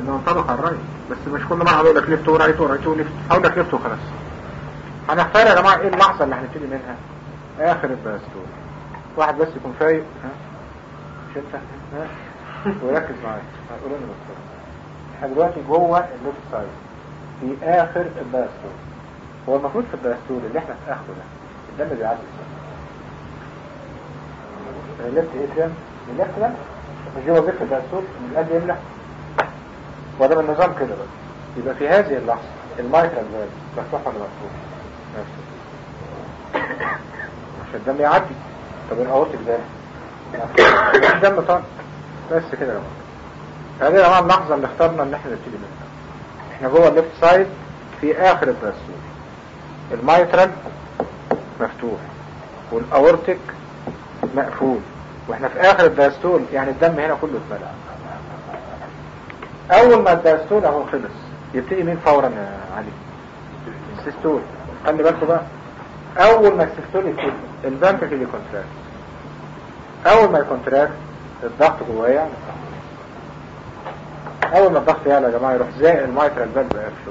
انه ينطبق على الرايت بس مش كل مرة هقول لك ليفت ورايت ورايت وليفت هقول لك ليفت وخلاص هنختار يا جماعة ايه اللحظة اللي هنبتدي منها اخر الدستور واحد بس يكون فايق ها مش انت ها وركز معايا هقول انا دكتور احنا دلوقتي جوه الليفت سايد في اخر الدستور هو المفروض في الدستور اللي احنا في اخره ده الدم بيعدي الليفت اتريم الليفت ده مش جوه بيت الدستور من القلب يملى وده النظام كده بقى يبقى في هذه اللحظة المايكرال فالف مفتوح ولا مفتوح مفتوح عشان الدم يعدي طب الاورتك ده مفيش دم طالع بس كده يا جماعه هذه يا جماعه اللحظه اللي اخترنا ان احنا نبتدي منها احنا جوه الليفت سايد في اخر الدستور المايترال مفتوح والاورتك مقفول واحنا في اخر الدستور يعني الدم هنا كله اتملى اول ما الدستور اهو خلص يبتدي مين فورا يا علي السيستول خلي بالكوا بقى اول ما السيستول يبتدي البنك اللي كونتراكت اول ما يكونتراكت الضغط جواه يعني اول ما الضغط يعلى يا جماعه يروح زي المايترال فالف قافله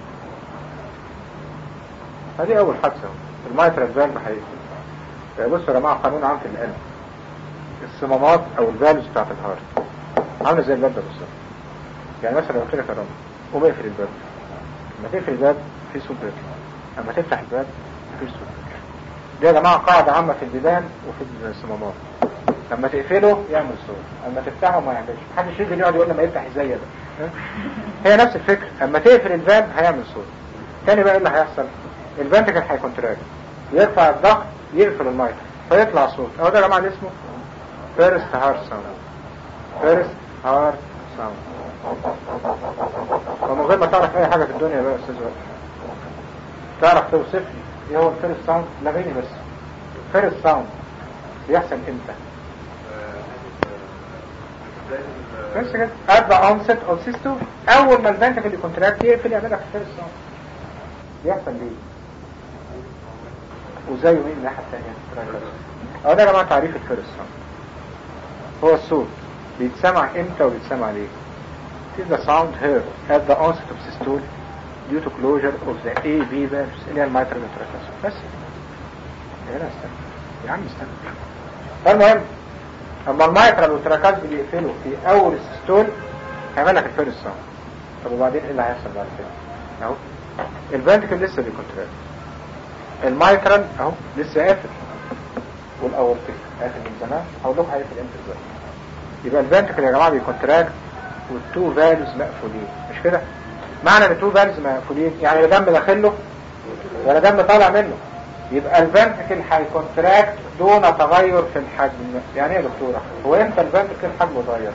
هذه اول حادثه المايترال فالف هيقفل بصوا يا جماعه قانون عام في القلب الصمامات او الفالفز بتاعت الهارت عامله زي الباب ده بالظبط يعني مثلا لو قلت لك يا رامي قوم اقفل الباب لما تقفل الباب في صوت بيطلع اما تفتح الباب مفيش صوت دي يا جماعه قاعده عامه في البيبان وفي الصمامات لما تقفله يعمل صوت اما تفتحه ما يعملش محدش يجي يقعد يقول لما يفتح ازاي ده هي نفس الفكره اما تقفل الباب هيعمل صوت تاني بقى ايه اللي هيحصل الفنتكل هيكونتراكت يرفع الضغط يقفل المايك فيطلع صوت اهو ده يا جماعه اللي اسمه فيرست هارت ساوند فيرست هارت ساوند ومن غير ما تعرف اي حاجه في الدنيا بقى يا استاذ وائل تعرف توصف لي ايه هو الفيرست ساوند لغيني بس فيرست ساوند بيحصل امتى بس كده at the onset of systole اول ما الفنتكل اللي كونتراكت يقفل يعمل لك الفيرست ساوند بيحصل ليه وزيه مين الناحيه الثانيه اهو ده يا جماعه تعريف الفيرست ساوند هو الصوت بيتسمع امتى وبيتسمع ليه It is the sound heard at the onset of systole due to closure of the AV valves اللي هي الميترال انتراكاسون بس هنا استنى يا عم استنى فالمهم اما الميترال والتراكاز بيقفلوا في اول السيستول هيعمل لك الفيرست ساوند طب وبعدين ايه اللي هيحصل بعد كده اهو الفنتكل لسه بيكونتراكت الميترال اهو لسه قافل والاورتيك قافل من زمان هقول لكم هيقفل امتى دلوقتي يبقى الفنتكل يا جماعه بيكونتراكت والتو فالفز مقفولين مش كده معنى ان التو فالفز مقفولين يعني لا دم داخل له ولا دم طالع منه يبقى الفنتكل هيكونتراكت دون تغير في الحجم يعني ايه يا دكتوره هو امتى الفنتكل حجمه اتغير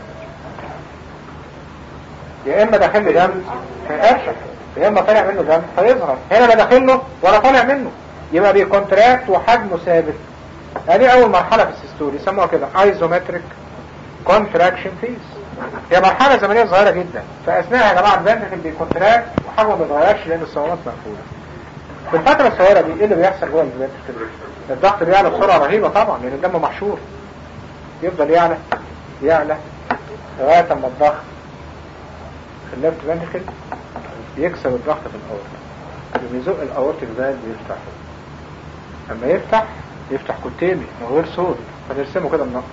يا اما داخل له دم فيقرشف يا اما طالع منه دم فيظهر هنا لا داخل له ولا طالع منه يبقى بيكونتراكت وحجمه ثابت هذه اول مرحله في السيستول يسموها كده ايزومتريك كونتراكشن فيز هي مرحله زمنيه صغيره جدا فاثناء يا جماعه الفنتكل بيكونتراكت وحجمه ما بيتغيرش لان الصمامات مقفوله في الفتره الصغيره دي ايه اللي بيحصل جوه الفنتكل الضغط بيعلى بسرعه رهيبه طبعا لان الدم محشور يفضل يعلى يعلى لغايه اما الضغط في الليفت فنتكل يكسر الضغط في الاورطه يزق الاورطه الفالف يفتح اما يفتح يفتح كتامي من غير صوت فنرسمه كده بنقط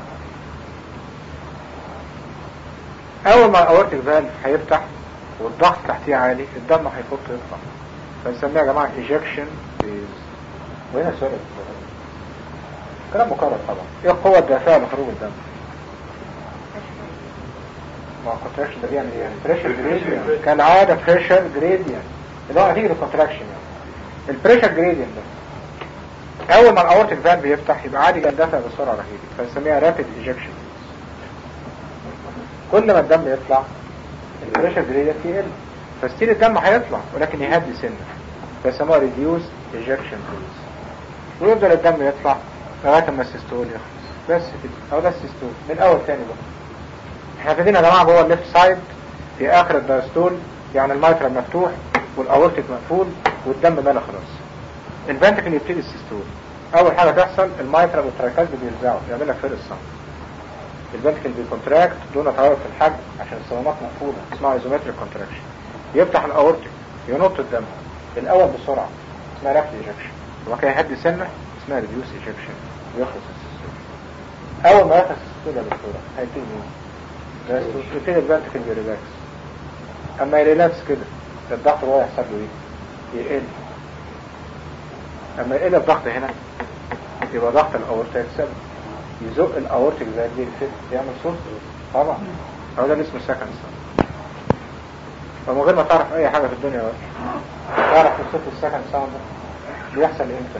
اول ما الاورتيك فالف هيفتح والضغط تحتيه عالي الدم هيفط يطلع فنسميها يا جماعه ايجكشن فيز وهنا سؤال كلام مكرر طبعا ايه القوه الدافعه لخروج الدم ما الكونتراكشن ده بيعمل ايه يعني بريشر جريديان كالعاده بريشر جريديان اللي هو نتيجه الكونتراكشن يعني البريشر جريديان ده اول ما الاورتيك فالف بيفتح يبقى عادي يندفع بسرعه رهيبه فنسميها رابيد ايجكشن كل ما الدم يطلع البريشر جريديان يقل فستيل الدم هيطلع ولكن يهدي سنه فيسموها ريديوس ايجكشن فيز ويفضل الدم يطلع لغايه ما السيستول يخلص بس كده او ده السيستول من الاول تاني بقى احنا ابتدينا يا جماعه جوه الليفت سايد في اخر الدايستول يعني الميترال مفتوح والاورتيك مقفول والدم مالي خلاص الفنتكل يبتدي السيستول اول حاجه تحصل الميترال والتراكاز بيلزعوا يعمل لك فيرست ساوند الفنتكل بيكونتراكت دون تغير في الحجم عشان الصمامات مقفولة اسمها ايزومتريك كونتراكشن يفتح الاورتيك ينط الدم الاول بسرعة اسمها رابد ايجكشن وبعد كده يهدي سنة اسمها ريديوس ايجكشن ويخلص السيستول اول ما يخلص السيستول يا دكتورة هيبتدي مين؟ يبتدي الفنتكل بيريلاكس اما يريلاكس كده الضغط هو يحصل له ايه؟ يقل اما يقل الضغط هنا يبقى ضغط الاورتا يتسبب يزق الاورتك زي اللي الفت يعمل صوت طبعا هو ده اللي اسمه سكند ساوند فمن غير ما تعرف اي حاجة في الدنيا بقى تعرف صوت السكند ساوند ده بيحصل امتى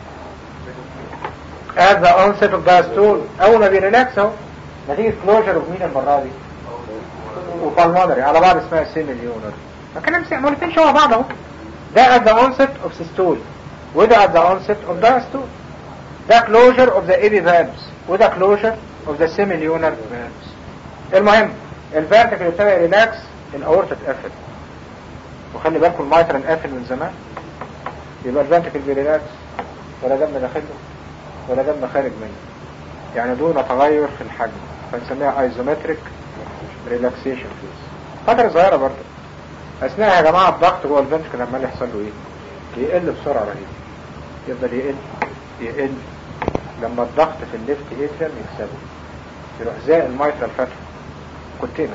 at the onset of diastole اول ما بيريلاكس اهو نتيجة كلوجر اوف مين المرة دي وبالمونري على بعض اسمها سيميليونر فكلام سيميليونر الاثنين شبه بعض اهو ده at the onset of systole وده at the onset of diastole ده closure of the AV valves وده closure of the semilunar valves المهم الفيرتيكال ابتدى ريلاكس الاورتا اتقفل وخلي بالكم المايترا انقفل من زمان يبقى الفيرتيكال بيريلاكس ولا دم داخله ولا دم خارج منه يعني دون تغير في الحجم فنسميها ايزومتريك ريلاكسيشن فيز فترة صغيرة برضه اثناء يا جماعة الضغط جوه الفنتكل عمال يحصل له ايه يقل بسرعة رهيبة يفضل يقل يقل لما الضغط في الليفت اتريم يكسبه يروح زي المايترال فتح كنتين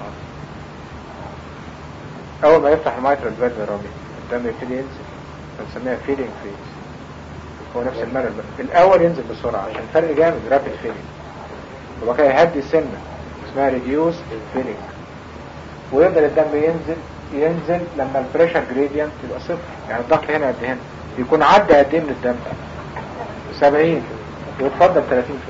اول ما يفتح المايترال فالف يا راجل الدم يبتدي ينزل بنسميها فيلينج فيز هو نفس الملل بقى الاول ينزل بسرعة عشان فرق جامد رابid فيلينج وبقى كده يهدي سنة اسمها ريديوس فيلينج ويفضل الدم ينزل ينزل لما البريشر جريدينت يبقى صفر يعني الضغط هنا قد هنا يكون عدى قد ايه من الدم 70 ويتفضل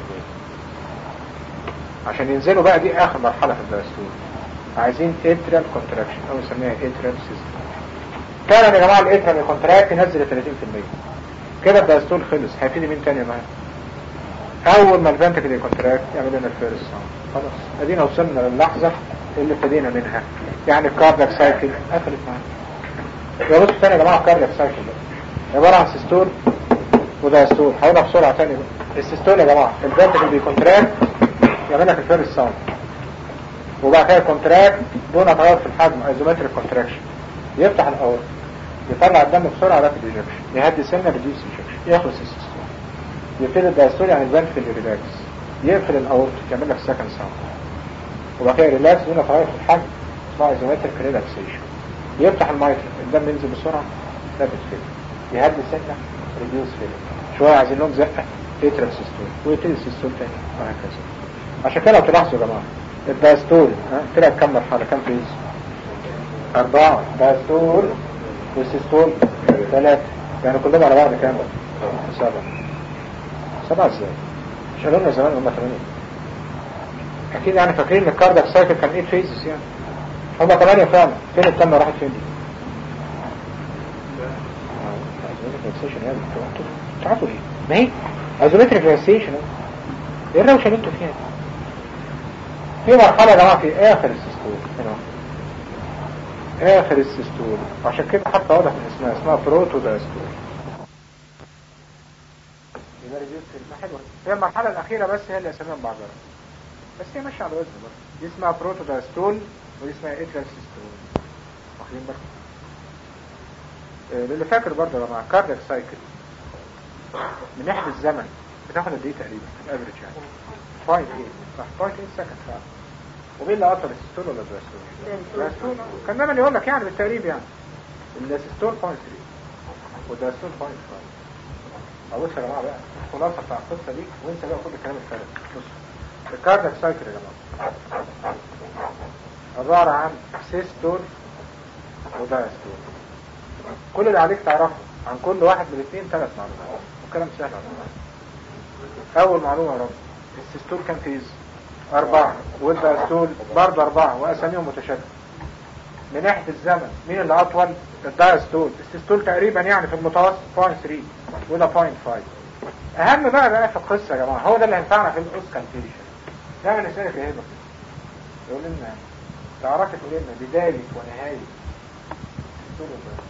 30% عشان ينزلوا بقى دي اخر مرحلة في الدايستول عايزين اتريال كونتراكشن او نسميها اتريال سيستم فعلا يا جماعة الاتريال كونتراكت ينزل 30% كده الدايستول خلص هيبتدي مين تاني معانا اول ما الفنتكل يكونتراكت يعمل لنا الفيرست ساوند خلاص ادينا وصلنا للحظة اللي ابتدينا منها يعني الكاردياك سايكل قفلت معانا يا بصوا تاني يا جماعة الكاردياك سايكل عبارة عن سيستول ودايستول هقولها بسرعة تاني بقى السيستول يا جماعة الفنتكل بيكونتراكت يعمل لك الفيرست ساوند وبعد كده كونتراكت دون تغير في الحجم ايزومتريك كونتراكشن يفتح الاول يطلع الدم بسرعة رابد ايجكشن يهدي سنة ريديوس ايجكشن يخلص السيستول يبتدي الدايستول يعني الفنتكل ريلاكس يقفل الاورت يعمل لك سكند ساوند وبعد كده ريلاكس دون تغير في الحجم اسمها ايزومتريك ريلاكسيشن يفتح المايتر الدم ينزل بسرعة رابد فيلم يهدي سنة ريديوس فيلم شوية عايزين لهم زقة اترال سيستول ويبتدي السيستول تاني وهكذا عشان كده لو تلاحظوا يا جماعة الدايستول ها طلع كام مرحلة كام فيز أربعة دايستول والسيستول ثلاثة يعني كلهم على بعض كام سبعة سبعة ازاي شالوا لنا زمان هم ثمانية أكيد يعني فاكرين إن الكاردياك سايكل كان 8 فيزز يعني هم ثمانية فعلا فين التامة راحت فين دي؟ تعرفوا ايه؟ ما هي ايزومتريك ريلاكسيشن ايه الروشه اللي انتوا فيها في مرحله يا جماعه في اخر السيستول هنا اخر السيستول عشان كده حتى واضح من اسمها اسمها بروتو دايستول يبقى ريديوس حلوه هي المرحله الاخيره بس هي اللي اسمها بعضها بس هي ماشيه على وزن برضه دي اسمها بروتو دايستول ودي اسمها اترال سيستول واخدين بالكم اللي فاكر برضه يا جماعه كاردياك سايكل من ناحيه الزمن بتاخد قد ايه تقريبا الافريج يعني 5 8 صح 5 8 سكند صح ومين اللي اطول السيستول ولا الدايستول؟ الدايستول كان دايما يقول لك يعني بالتقريب يعني السيستول 0.3 والدايستول 0.5 ابص يا جماعه بقى الخلاصه بتاع القصه دي وانسى بقى كل الكلام الفارغ بص الكاردياك سايكل يا جماعه عباره عن سيستول ودايستول كل اللي عليك تعرفه عن كل واحد من الاثنين ثلاث معلومات والكلام سهل اول معلومة يا رب السيستول كان فيز اربعة والدايستول برضه اربعة واساميهم متشابهة من ناحية الزمن مين اللي اطول الدايستول السيستول تقريبا يعني في المتوسط 0.3 وده 0.5 اهم بقى بقى في القصة يا جماعة هو ده اللي هينفعنا في الاوسكالتيشن دايما نسألك يا هبة يقول لنا تعرفي تقول لنا بداية ونهاية السيستول والدايستول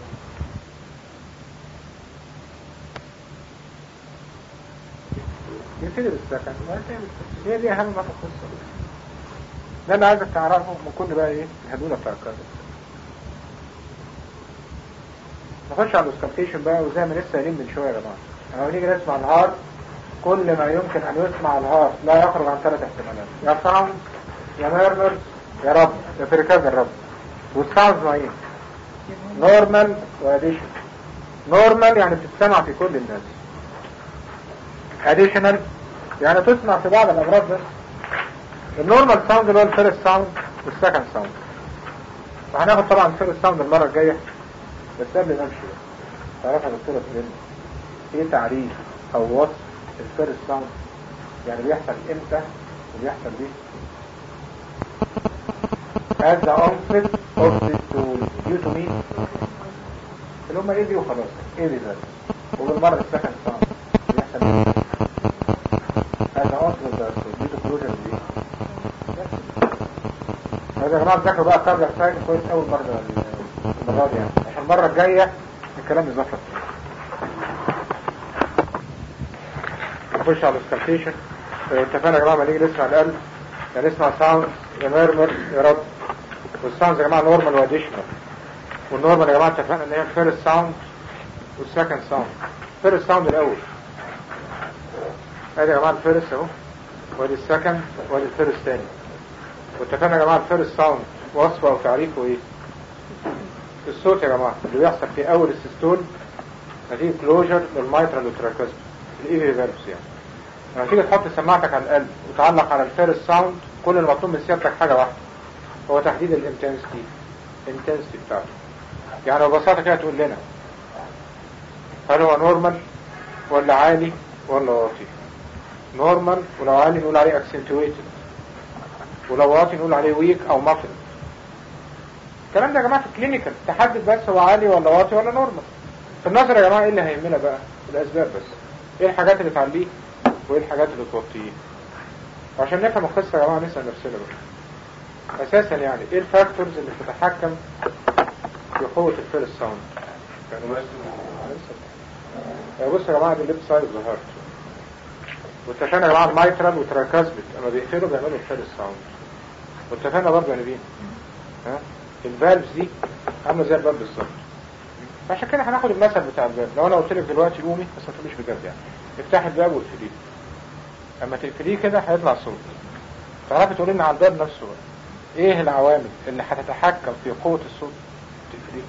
يبتدي بالسكن وهينتهي بالسكن هي دي اهم ما في القصه ده اللي عايزك تعرفه من كل بقى ايه الهدوله بتاع الكارد نخش على الاسكالتيشن بقى وزي ما لسه قايلين من شويه يا جماعه لما نيجي نسمع الهارت كل ما يمكن ان يسمع الهارت لا يخرج عن ثلاث احتمالات يا ساوند يا ميرمر يا رب يا فريكاز الرب والساوند نوعين نورمال واديشن نورمال يعني بتتسمع في كل الناس اديشنال يعني تسمع في بعض الامراض بس النورمال ساوند اللي هو الفيرست ساوند والسكند ساوند وهناخد طبعا الفيرست ساوند المره الجايه بس قبل ما امشي تعرف يا دكتوره تقول ايه تعريف او وصف الفيرست ساوند يعني بيحصل امتى وبيحصل ليه as the onset of this tool due to me اللي هم ايه دي وخلاص ايه دي بس وبالمرة السكند ساوند بيحصل ايه as the onset of the tool due to closure دي هذا يا جماعة تذاكروا بقى كارجر ساين كويس اول مرة المرة دي يعني عشان المرة الجاية الكلام يظبط نخش على السكالتيشن اتفقنا يا جماعة ما نيجي نسمع القلب يا نسمع ساوند يا ميرمر يا رب والساوند يا جماعة نورمال واديشنال والنورمال يا جماعة اتفقنا ان هي الفيرست ساوند والسكند ساوند الفيرست ساوند الاول ادي يا جماعة الفيرست اهو وادي السكند وادي الفيرست تاني واتفقنا يا جماعة الفيرست ساوند وصفه او تعريفه ايه الصوت يا جماعة اللي بيحصل في اول السيستول نتيجة كلوجر للمايترال والتراكوزم الايفي فيربس يعني لما تيجي تحط سماعتك على القلب وتعلق على الفيرست ساوند كل المطلوب من سيادتك حاجة واحدة هو تحديد الانتنسيتي الانتنسيتي بتاعته يعني ببساطة كده تقول لنا هل هو نورمال ولا عالي ولا واطي نورمال ولو عالي نقول عليه اكسنتويتد ولو واطي نقول عليه ويك او مافل الكلام ده يا جماعة في الكلينيكال تحدد بس هو عالي ولا واطي ولا نورمال في النظر يا جماعة ايه اللي هيهمنا بقى الاسباب بس ايه الحاجات اللي تعليه وايه الحاجات اللي توطيه وعشان نفهم القصة يا جماعة نسأل نفسنا بقى اساسا يعني ايه الفاكتورز اللي بتتحكم في قوة الفيرست ساوند يعني بص يا جماعة دي الليفت سايد ظهرت واتفقنا يا جماعة المايترال وتراكاسبت اما بيقفلوا بيعملوا الفيرست ساوند واتفقنا برضه يعني بيه ها الفالفز دي عامله زي الباب بالظبط عشان كده هناخد المثل بتاع الباب لو انا قلت لك دلوقتي قومي بس ما تقوليش بجد يعني افتحي الباب واقفليه اما تقفليه كده هيطلع صوت تعرفي تقولي لنا على الباب نفسه بقى ايه العوامل اللي هتتحكم في قوة الصوت تقفليه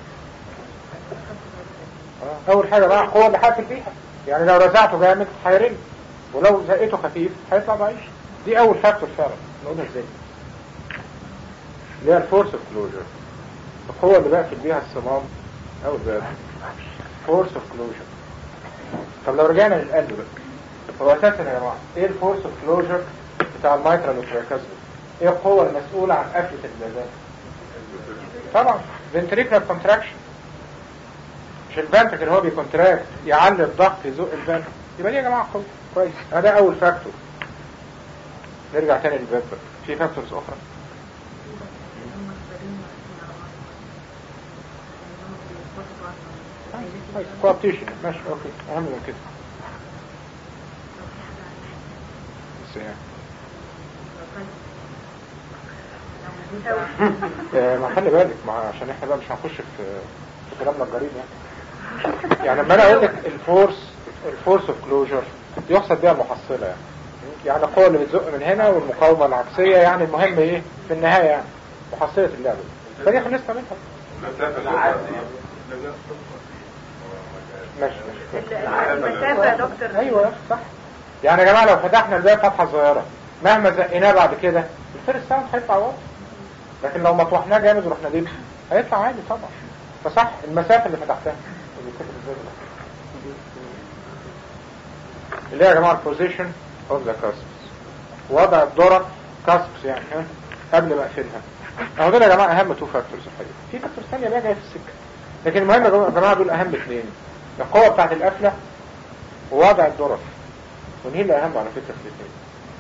آه. اول حاجة بقى القوة اللي هقفل بيها يعني لو رزعته جامد هيرن ولو زقيته خفيف هيطلع ضعيف دي اول فاكتور فعلا نقولها ازاي اللي هي الفورس اوف كلوجر القوة اللي بقفل بيها الصمام او الباب فورس اوف كلوجر طب لو رجعنا للقلب بقى هو اساسا يا جماعة ايه الفورس اوف كلوجر بتاع المايترال والتراكازم ايه القوة المسؤولة عن قفلة البلازات طبعا ventricular contraction مش الفانتك اللي هو بيكونتراكت يعلي الضغط يزق الفانتك يبقى دي يا جماعة قوة كويس ده اول فاكتور نرجع تاني للباب بقى في فاكتورز اخرى كوابتيشن ماشي اوكي اهم من كده بس يعني ما خلي بالك مع عشان احنا بقى مش هنخش في في كلامنا الجريء يعني يعني لما انا اقول لك الفورس الفورس اوف كلوجر يقصد بيها المحصله يعني يعني القوه اللي بتزق من هنا والمقاومه العكسيه يعني المهم ايه في النهايه يعني محصله اللعبه فدي خلصنا منها ماشي المسافة يا دكتور ايوه صح يعني يا جماعه لو فتحنا الباب فتحه صغيره مهما زقناه بعد كده الفيرست ساوند هيطلع واضح لكن لو مطوحناه جامد ورحنا ديب هيطلع عادي طبعا فصح المسافه اللي فتحتها اللي هي يا جماعه البوزيشن اوف ذا كاسبس وضع الذره كاسبس يعني ها قبل ما اقفلها اهو دول يا جماعه اهم تو فاكتورز الحقيقه في فاكتورز ثانيه بقى جايه في السكه لكن المهم يا جماعه دول اهم اثنين القوه بتاعت القفله ووضع الذره ودي اللي اهم على فكره في الاثنين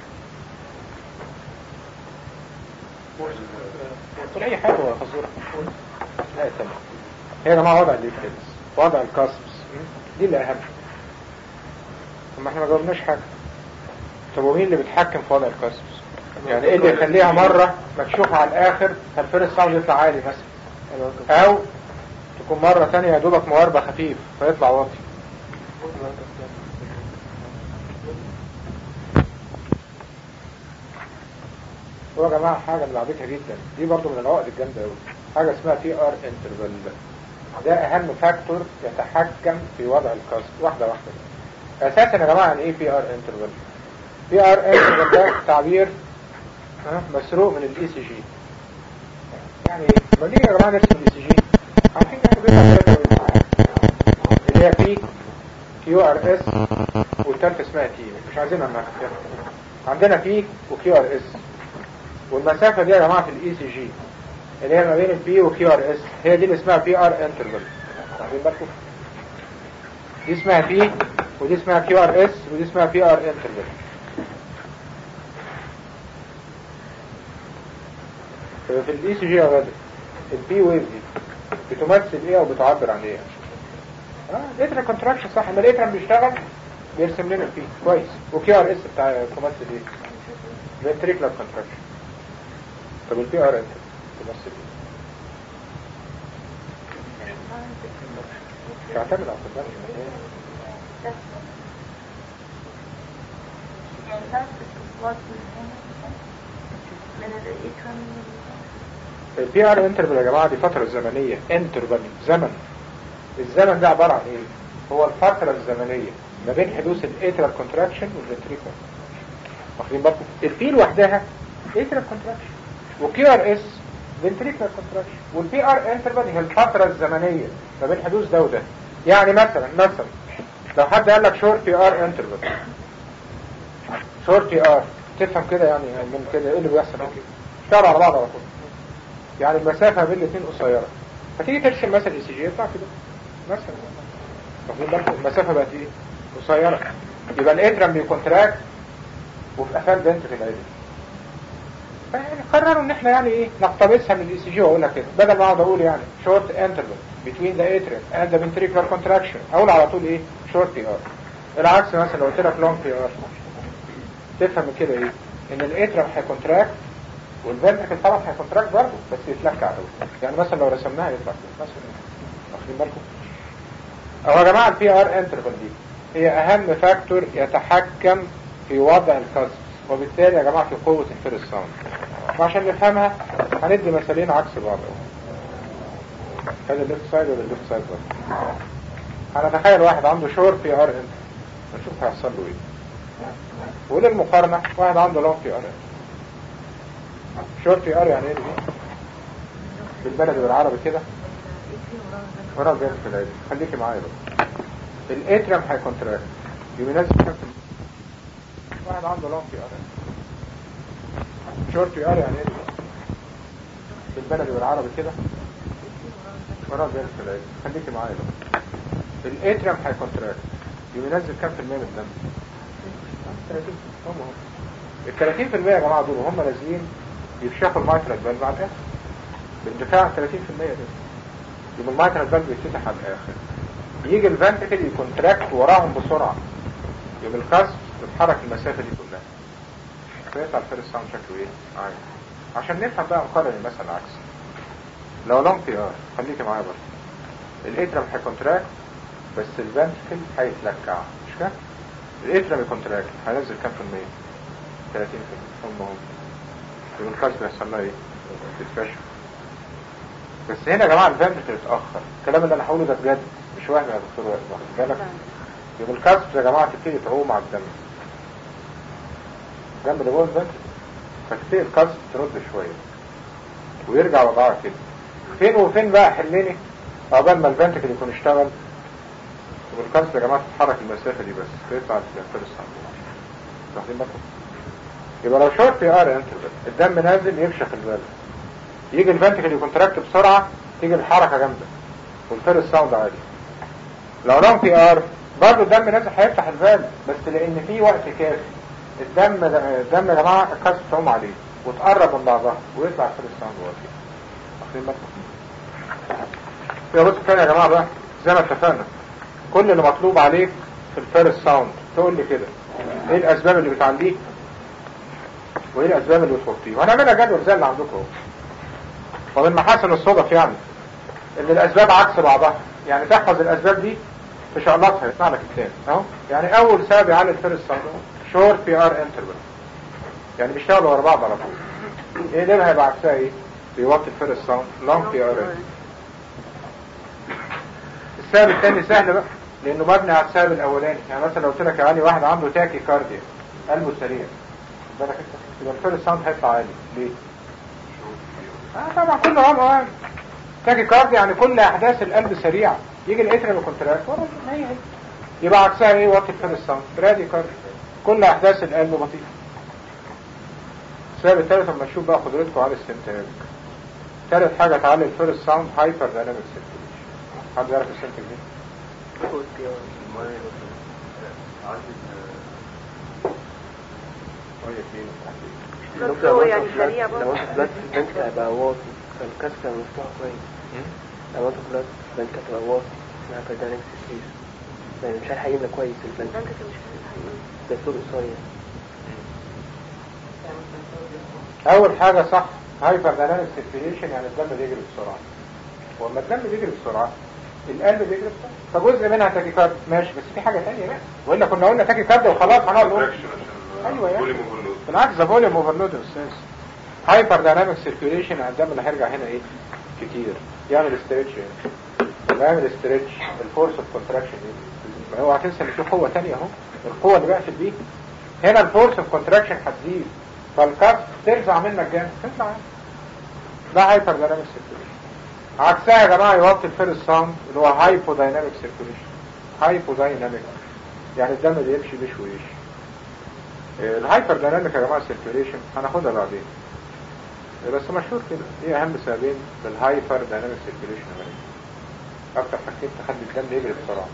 قول اي حاجه ولا خزوره لا تمام هي يا جماعه وضع الليفلز وضع الكاسبس دي اللي اهم ثم احنا ما جاوبناش حاجه طب ومين اللي بيتحكم في وضع الكاسب يعني ايه اللي يخليها مرة مكشوفة على الاخر فالفيرست ساوند يطلع عالي مثلا او تكون مرة تانية يا دوبك مواربة خفيف فيطلع واطي هو يا جماعة حاجة ملعبكها جدا دي برضو من العقد الجامدة قوي حاجة اسمها تي ار انترفال ده اهم فاكتور يتحكم في وضع الكاست واحدة واحدة اساسا يا جماعة يعني ايه بي ار انترفال بي ار انترفال ده تعبير ها، مسروق من الاي سي جي يعني ايه ما ليه يا جماعة نرسم الاي سي جي عارفين يعني بيطلع ثلاثة وإيه؟ اللي هي بي كيو ار اس والثالثة اسمها تي مش عايزينها نخفيها عندنا بي وكيو ار اس والمسافة دي يا جماعة في الاي سي جي اللي هي ما بين البي وكيو ار اس هي دي اللي اسمها بي ار انترفال واخدين بالكم دي اسمها بي ودي اسمها كيو ار اس ودي اسمها بي ار انترفال في الاي سي جي يا غالي البي ويف دي بتمثل ايه او بتعبر عن ايه اه الاترا كونتراكشن صح لما الاترا بيشتغل بيرسم لنا البي كويس وكيو ار اس بتاع تمثل ايه ventricular contraction طب البي ار انت تمثل ايه تعتمد على التدرج البي ار انترفال يا جماعه دي فتره زمنيه انترفال زمن الزمن ده عباره عن ايه هو الفتره الزمنيه ما بين حدوث الاترال كونتراكشن والفنتريكولار واخدين بالكم البي لوحدها اترال كونتراكشن وكيو ار اس فنتريكولار كونتراكشن والبي ار انترفال هي الفتره الزمنيه ما بين حدوث ده وده يعني مثلا مثلا لو حد قال لك شورت بي ار انترفال شورت بي ار تفهم كده يعني من كده ايه اللي بيحصل كده اشتغل على بعض على طول يعني المسافة بين الاثنين قصيرة فتيجي ترسم مثلا اي سي جي يطلع كده مثلا واخدين بالكم المسافة بقت ايه قصيرة يبقى الاترم بيكونتراكت وفي قفال بنت في العيد يعني قرروا ان احنا يعني ايه نقتبسها من الاي سي جي واقولها كده بدل ما اقعد اقول يعني شورت انترفال between the atrium and the ventricular contraction اقول على طول ايه شورت بي ار العكس مثلا لو قلت لك لونج بي ار تفهم من كده ايه ان الاترم هيكونتراكت والفنتركل طبعا هيكونتراكت برضه بس يتلكع قوي يعني مثلا لو رسمناها يطلع كده مثلا واخدين بالكم اهو يا جماعه البي ار انترفال دي هي اهم فاكتور يتحكم في وضع الكاسب وبالتالي يا جماعه في قوه الفيرست ساوند وعشان نفهمها هندي مثالين عكس بعض هذا الليفت سايد ولا الليفت سايد برضه هنتخيل واحد عنده شور بي ار انت نشوف هيحصل له ايه وللمقارنه واحد عنده لونج بي ار انت شورت بي ار يعني ايه دي بالبلدي بالعربي كده ورا جامد في العيد خليكي معايا بقى الاتريم هيكونتراكت يبقى نازل كام في واحد عنده لونج بي ار شورت بي ار يعني ايه دي بالبلدي بالعربي كده ورا جامد في العيد خليكي معايا بقى الاتريم هيكونتراكت يبقى نازل كام في المية من الدم 30 هم هم ال 30% يا جماعه دول وهم نازلين يفشخوا المايترال فالف على الاخر باندفاع 30% ده يبقى المايترال فالف يتفتح على الاخر يجي الفنتكل يكونتراكت وراهم بسرعه يبقى الكاسب تتحرك المسافه دي كلها فيطلع الفيرست ساوند شكله ايه؟ عادي عشان نفهم بقى نقارن المثل العكس لو لونج بي ار خليكي معايا برضه الاترم هيكونتراكت بس الفنتكل هيتلكع مش كده؟ الاترم يكونتراكت هينزل كام في المية؟ 30 في هم هم يبقى الكاسب يحصل لها ايه؟ تتفشل بس هنا يا جماعه الفنتكل اتاخر الكلام اللي انا هقوله ده بجد مش وهم يا دكتور واخد بالك يبقى الكاسب يا جماعه تبتدي تعوم على الدم الدم اللي جوه الفنتكل فتبتدي الكاسب ترد شويه ويرجع وضعها كده فين وفين بقى حلني عقبال ما الفنتكل يكون اشتغل والكاسب يا جماعه تتحرك المسافه دي بس تطلع الفيرست واخدين بالكم يبقى لو شورت بي ار انترفال الدم نازل يفشخ الفالف يجي الفنتكل يكونتراكت بسرعه تيجي الحركه جامده والفيرست ساوند عالي لو لونج بي ار برضه الدم نازل هيفتح الفالف بس لان في وقت كافي الدم الدم يا جماعه الكاسب تعوم عليه وتقرب من بعضها ويطلع الفيرست ساوند واقف واخدين بالكم يا بص تاني يا جماعه بقى زي ما اتفقنا كل اللي مطلوب عليك في الفيرست ساوند تقول لي كده ايه الاسباب اللي بتعليك وايه الاسباب اللي تخطيه وهنعملها جدول زي اللي عندكم اهو ومن محاسن الصدف يعني ان الاسباب عكس بعضها يعني تحفظ الاسباب دي تشقلطها يسمع لك التاني اهو يعني اول سبب يعلي الفيرست ساوند شورت بي ار انترفال يعني بيشتغلوا ورا بعض على طول ايه ده هيبقى عكسها ايه بيوطي الفيرست ساوند لونج بي ار السبب الثاني سهل بقى لانه مبني على السبب الاولاني يعني مثلا لو قلت لك يا علي واحد عنده تاكي كارديا قلبه سريع بالك انت يبقى الفيرست ساوند هيطلع عالي ليه؟ اه طبعا كله عام عام تاكي كارديا يعني كل احداث القلب سريعه يجي الاتريال كونتراكت ورا هي هي يبقى عكسها ايه وقت الفيرست ساوند رادي كارديا كل احداث القلب بطيئه السبب الثالث لما نشوف بقى قدرتكم على الاستنتاج ثالث حاجه تعلي الفيرست ساوند هايبر دايناميك سيركيوليشن حد يعرف السنتج دي؟ هو يعني سريع لو برضه انت بلاد في البنك هيبقى واطي فالكاس كان مفتوح كويس لو انت بلاد في البنك هتبقى واطي اسمها كاردانيك سيستيز يعني مش هيحققنا كويس البنك ده انت مش فاهم ده طول قصير اول حاجة صح هايبر دايناميك سيركيوليشن يعني الدم بيجري بسرعة ولما الدم بيجري بسرعة القلب بيجري بسرعة فجزء منها تاكيكارد ماشي بس في حاجة تانية بقى والا كنا قلنا تاكيكارد وخلاص هنقعد نقول ايوه يعني بالعكس ده فوليوم اوفرلود يا استاذ هايبر دايناميك سيركيوليشن الدم اللي هيرجع هنا ايه كتير يعمل استريتش يعني يعمل استريتش الفورس اوف كونتراكشن ما هو هتنسى ان في قوه ثانيه اهو القوه اللي بقت دي هنا الفورس اوف كونتراكشن هتزيد فالكف ترجع منك جامد تطلع يعني. ده هايبر دايناميك سيركيوليشن عكسها يا جماعه يوطي الفيرست ساوند اللي هو هايبو دايناميك سيركيوليشن هايبو دايناميك يعني الدم بيمشي بيش ويش الهايبر دايناميك يا جماعه سيركيوليشن هناخدها بعدين بس مشهور كده ايه اهم سببين للهايبر دايناميك سيركيوليشن يا جماعه اكتر حاجتين تخلي الدم يجري بسرعه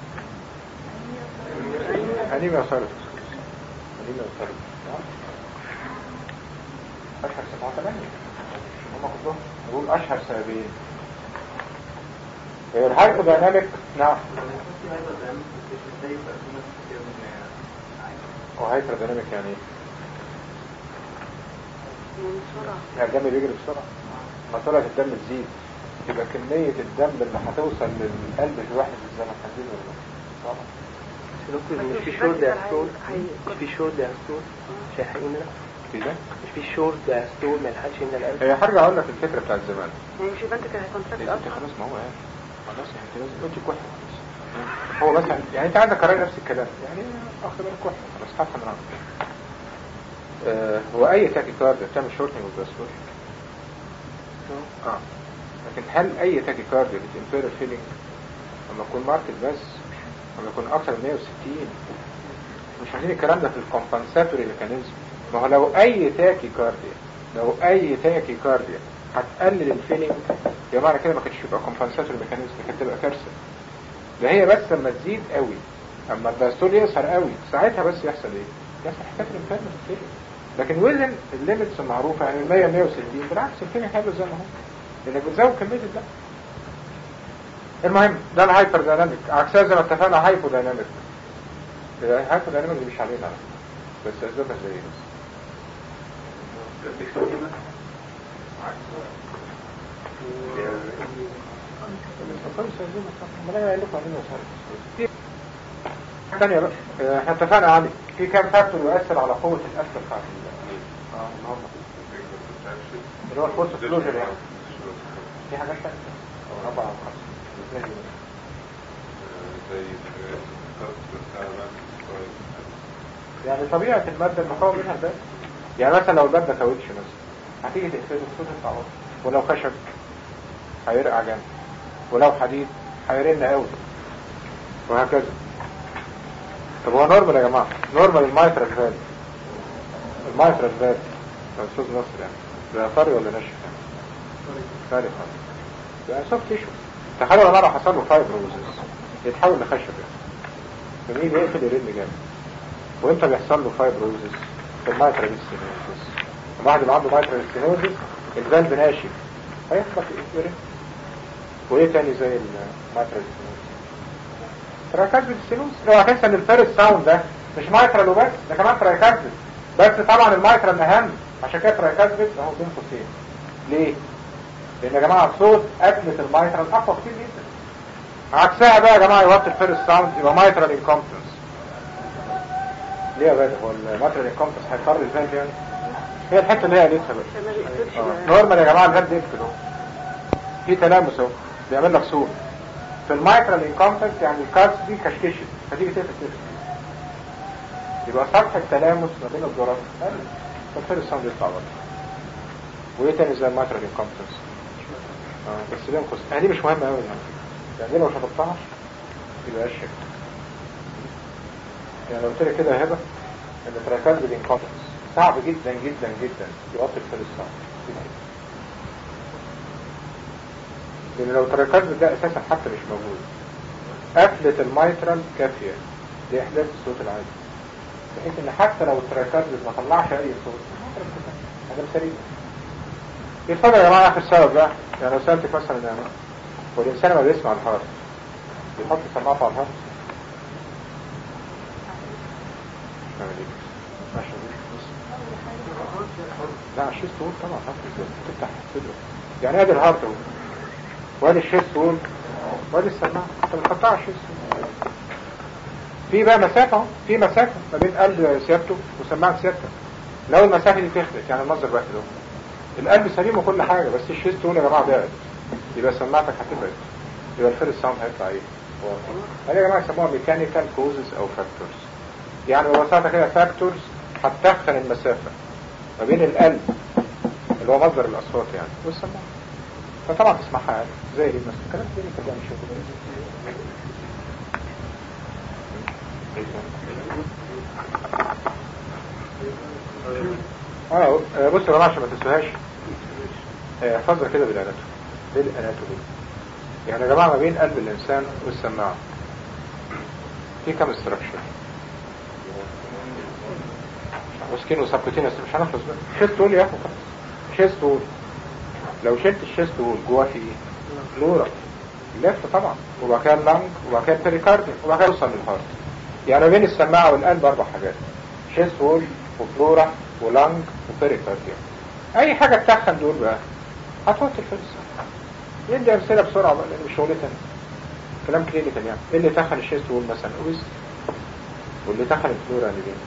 انيميا وصارت انيميا وصارت اشهر سبعة ثمانية هم كلهم نقول اشهر سببين الهايبر دايناميك نعم وهايبر دايناميك يعني ايه؟ يعني بسرعة يعني الدم بيجري بسرعة ما سرعة الدم تزيد يبقى كمية الدم اللي هتوصل للقلب في وحدة الزمن هتزيد ولا لا؟ طبعا دكتور مش في شورت داستول مش في شورت داستول مش هيحققنا في ده مش في شورت داستول ما يلحقش يملى القلب هي هرجع اقول لك الفكرة بتاعت زمان يعني مش يبقى انت كان هيكونتراكت انت اصلا خلاص ما هو يعني خلاص يعني انت لازم قلت كحة هو مثلا يعني انت عندك قرار نفس الكلام يعني اخد بالك كحة خلاص هفهم من عندك آه هو اي تاكي كارد بتعمل شورتنج والباسبور اه لكن هل اي تاكي كارد بتنفير الفيلينج لما يكون ماركت بس لما يكون اكثر من 160 مش عايزين الكلام ده في الكومبنساتوري ميكانيزم ما هو لو اي تاكي كارديا لو اي تاكي كارديا هتقلل الفيلينج يا معنى كده ما كانش يبقى كومبنساتوري ميكانيزم كانت تبقى كارثه ده هي بس لما تزيد قوي اما الداستول يظهر قوي ساعتها بس يحصل ايه يحصل حكايه الانفيرمنت الفيلينج لكن وزن الليميتس المعروفه يعني 100 160 بالعكس الفيلينج حلو زي ما هو لانك بتزود كميه الدم المهم ده الهايبر دايناميك عكسها زي ما اتفقنا هايبو دايناميك الهايبو دايناميك دي مش علينا على فكرة. بس اسبابها زي بس ثانية بقى آه، احنا اتفقنا علي في كام فاكتور يؤثر على قوة الأسر بتاعت ال- اه اللي هم اللي هو الفورس كلوجر يعني في حاجات ثانية او أربعة أو خمسة الاثنين دول. يعني طبيعة المادة المكون منها ده يعني مثلا لو المادة كاوتش مثلا هتيجي تقفله الصوت يطلع واضح. ولو خشب هيرقع جامد ولو حديد هيرن قوي وهكذا طب هو نورمال يا جماعة نورمال المايترال فالف المايترال فالف لو استاذ نصر يعني ده طري ولا ناشف يعني طري خالص ده سوفت تيشو تخيلوا لو مرة حصل له فايبروزس يتحول لخشب يعني يمين يقفل يرن جامد وامتى بيحصل له فايبروزس في المايترال ستينوزس الواحد اللي عنده مايترال ستينوزس الفالف ناشف هيحصل يرن وايه تاني زي المايترال ستينوزس تراكازميك ستينوز لو هتنسى ان الفيرست ساوند ده مش مايترال وبس ده كمان تراكازميك بس طبعا المايترال اهم عشان كده ترايكاسبيد اهو بين قوسين ليه؟ لان يا جماعه صوت قفله المايترال اقوى كتير جدا عكسها بقى يا جماعه يوطي الفيرست ساوند يبقى مايترال انكومبتنس ليه يا غالي هو المايترال انكومبتنس هيضطر ازاي يعني؟ هي الحته اللي هي قالتها بس عشان ما بيقفلش آه. معاه. نورمال يا جماعه الهاد يقفل اهو في تلامس اهو بيعمل لك صوت في المايكرال انكومبتنس يعني الكارس دي كشكشت فتيجي تقفل تقفل يبقى سطح التلامس ما بين الجرس قل فالفير الساوند يطلع بره وايه تاني زي المايكرال انكومبتنس اه بس بين قوسين آه، دي مش مهمه قوي يعني يعني دي لو شطبتها يبقى الشك يعني لو قلت لك كده يا هبه ان تراكات بالانكومبتنس صعب جدا جدا جدا يغطي الفير الساوند لان لو تراكات ده اساسا حتى مش موجود قفلة المايترال كافية لإحداث الصوت العادي بحيث ان حتى لو التراكات ما طلعش اي صوت هذا سريع يتفضل يا جماعة اخر سبب بقى يعني لو سألتك مثلا يعني هو الانسان لما بيسمع الهارت بيحط سماعته على الهارت نعمل ايه؟ ماشي بس. لا الشيست وول طبعا هارت تفتح صدره يعني ادي الهارت اهو وادي الشيست وول وادي السماعة انت بتحطها على الشيست وول. في بقى مسافة اهو في مسافة ما بين قلب سيادته وسماعة سيادتك لو المسافة دي تخلت يعني المنظر بقى كده القلب سليم وكل حاجة بس الشيست وول يا جماعة بعد يبقى سماعتك هتبعد يبقى الفيرست ساوند هيطلع ايه؟ هذه يا جماعة يسموها ميكانيكال كوزز او فاكتورز يعني ببساطة كده فاكتورز هتدخل المسافة ما بين القلب اللي هو مصدر الأصوات يعني والسماعة فطبعا تسمعها عادي زي دي مثلا كلام كده كده مش اه آه، بص يا جماعه عشان ما تنسوهاش آه، احفظها كده بالاناتومي بالاناتومي يعني يا جماعه ما بين قلب الانسان والسماعه في كام استراكشر وسكين وسبكوتين بس مش هنخلص بقى شيست وول يا اخو شيست وول لو شلت الشيست وول جواه في ايه؟ فلورا لف طبعا وبعد كده اللنج وبعد كده البريكارديوم وبعد كده يوصل للهارت يعني ما بين السماعه والقلب اربع حاجات شيست وول وفلورا ولنج وبريكارديوم اي حاجه تسخن دول بقى هتحط الفلس يدي امثله بسرعه بقى لان مش شغلتنا كلام كلينيكال يعني ايه اللي تخن الشيست وول مثلا اويس واللي تخن الفلورا اللي بين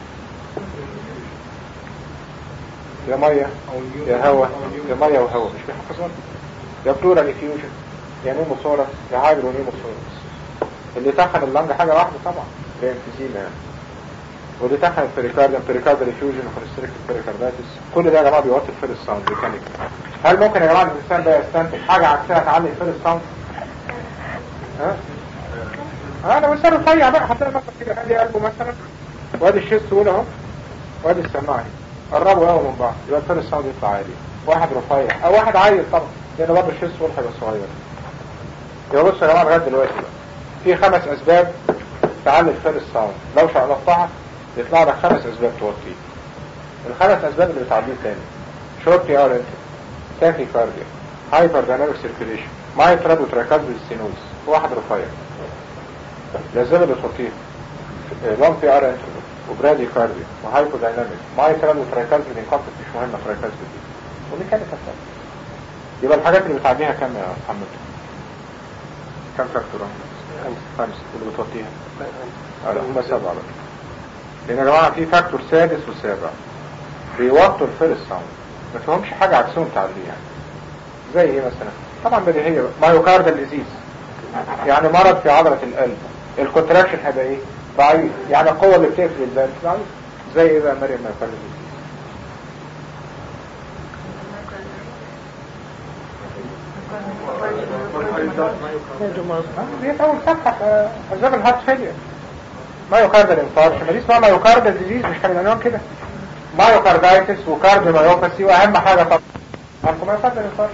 يا ميه يا هواء يا ميه وهواء مش بيحفظون يا بلورال افيوجن يا نيموثورا يا هايدرو نيموثورس اللي تخن اللنج حاجه واحده طبعا هي انفيزيما يعني واللي تحت البريكارديوم بريكارديال افيوجن وكونستريكتد بريكاردايتس كل ده يا جماعه بيوطي الفيرست ساوند ميكانيك هل ممكن يا جماعه الانسان ده يستنتج حاجه عكسها تعلي الفيرست ساوند؟ ها؟ اه لو انسان رفيع بقى هتلاقي مثلا كده ادي قلبه مثلا وادي الشيست وول اهو وادي السماعه اهي قربوا قوي من بعض يبقى الفيرست ساوند يطلع عالي واحد رفيع او واحد عيل طبعا لان برضه الشيست وول هيبقى صغير يبقى بصوا يا جماعه لغايه دلوقتي بقى في خمس اسباب تعلي الفيرست ساوند لو شقلطتها يطلع لك خمس اسباب توطيه الخمس اسباب اللي بتعديه تاني شورت بي ار انت تاكي كارديا هايبر دايناميك سيركيليشن مايترال وتراكات بالسينوز واحد رفيع الاسباب اللي توطيه لونج بي ار انت وبرادي كارديا وهايبر دايناميك مايترال وتراكات بالانكمبت مش مهمه تراكات دي وميكانيكال يبقى الحاجات اللي بتعديها كام يا محمد؟ كم فاكتور؟ خمسة خمسة اللي بتوطيها اه لا هم سبعة بقى لان يا جماعة في فاكتور سادس وسابع بيوطوا الفيرست ساوند ما فيهمش حاجة عكسهم تعديه يعني زي ايه مثلا طبعا بديهية بقى مايوكاردال ديزيز يعني مرض في عضلة القلب الكونتراكشن هيبقى ايه ضعيف يعني القوة اللي بتقفل القلب ضعيف زي ايه بقى مريم مايوكاردال ديزيز دي اول صفحة في اسباب الهارت فيلير مايوكاردال انفاركشن ما دي اسمها مايوكاردال ديزيز مش كان العنوان كده مايوكاردايتس وكارديومايوباثي واهم حاجه طبعا عارفوا مايوكاردال انفاركشن